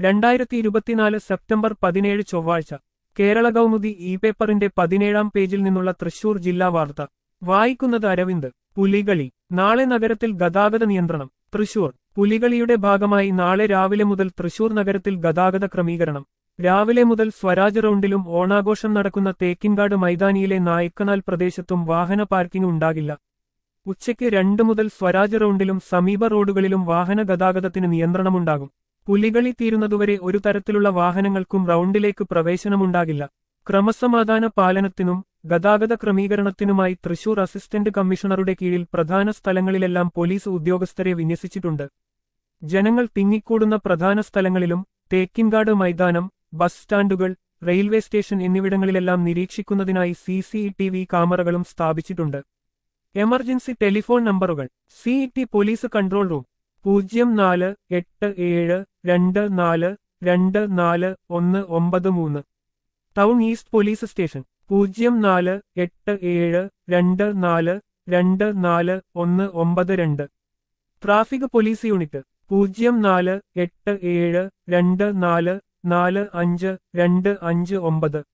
രണ്ടായിരത്തി ഇരുപത്തിനാല് സെപ്റ്റംബർ പതിനേഴ് ചൊവ്വാഴ്ച കേരള കൗമുദി ഇ പേപ്പറിന്റെ പതിനേഴാം പേജിൽ നിന്നുള്ള തൃശൂർ ജില്ലാ വാർത്ത വായിക്കുന്നത് അരവിന്ദ് പുലികളി നാളെ നഗരത്തിൽ ഗതാഗത നിയന്ത്രണം തൃശൂർ പുലികളിയുടെ ഭാഗമായി നാളെ രാവിലെ മുതൽ തൃശൂർ നഗരത്തിൽ ഗതാഗത ക്രമീകരണം രാവിലെ മുതൽ സ്വരാജ് റൗണ്ടിലും ഓണാഘോഷം നടക്കുന്ന തേക്കിൻകാട് മൈതാനിയിലെ നായ്ക്കനാൽ പ്രദേശത്തും വാഹന പാർക്കിംഗ് ഉണ്ടാകില്ല ഉച്ചയ്ക്ക് രണ്ടു മുതൽ സ്വരാജ് റൗണ്ടിലും സമീപ റോഡുകളിലും വാഹന ഗതാഗതത്തിന് നിയന്ത്രണമുണ്ടാകും പുലികളി തീരുന്നതുവരെ ഒരു തരത്തിലുള്ള വാഹനങ്ങൾക്കും റൗണ്ടിലേക്ക് പ്രവേശനമുണ്ടാകില്ല ക്രമസമാധാന പാലനത്തിനും ഗതാഗത ക്രമീകരണത്തിനുമായി തൃശൂർ അസിസ്റ്റന്റ് കമ്മീഷണറുടെ കീഴിൽ പ്രധാന സ്ഥലങ്ങളിലെല്ലാം പോലീസ് ഉദ്യോഗസ്ഥരെ വിന്യസിച്ചിട്ടുണ്ട് ജനങ്ങൾ തിങ്ങിക്കൂടുന്ന പ്രധാന സ്ഥലങ്ങളിലും തേക്കിൻകാട് മൈതാനം ബസ് സ്റ്റാൻഡുകൾ റെയിൽവേ സ്റ്റേഷൻ എന്നിവിടങ്ങളിലെല്ലാം നിരീക്ഷിക്കുന്നതിനായി സി സി ടി വി ക്യാമറകളും സ്ഥാപിച്ചിട്ടുണ്ട് എമർജൻസി ടെലിഫോൺ നമ്പറുകൾ C T police control room പൂജ്യം നാല് എട്ട് ഏഴ് രണ്ട് നാല് രണ്ട് നാല് ഒന്ന് ഒമ്പത് മൂന്ന് ടൗൺ ഈസ്റ്റ് പോലീസ് സ്റ്റേഷൻ പൂജ്യം നാല് എട്ട് ഏഴ് രണ്ട് നാല് രണ്ട് നാല് ഒന്ന് ഒമ്പത് രണ്ട് ട്രാഫിക് പോലീസ് യൂണിറ്റ് പൂജ്യം നാല് എട്ട് ഏഴ് രണ്ട് നാല് നാല് അഞ്ച് രണ്ട് അഞ്ച് ഒമ്പത്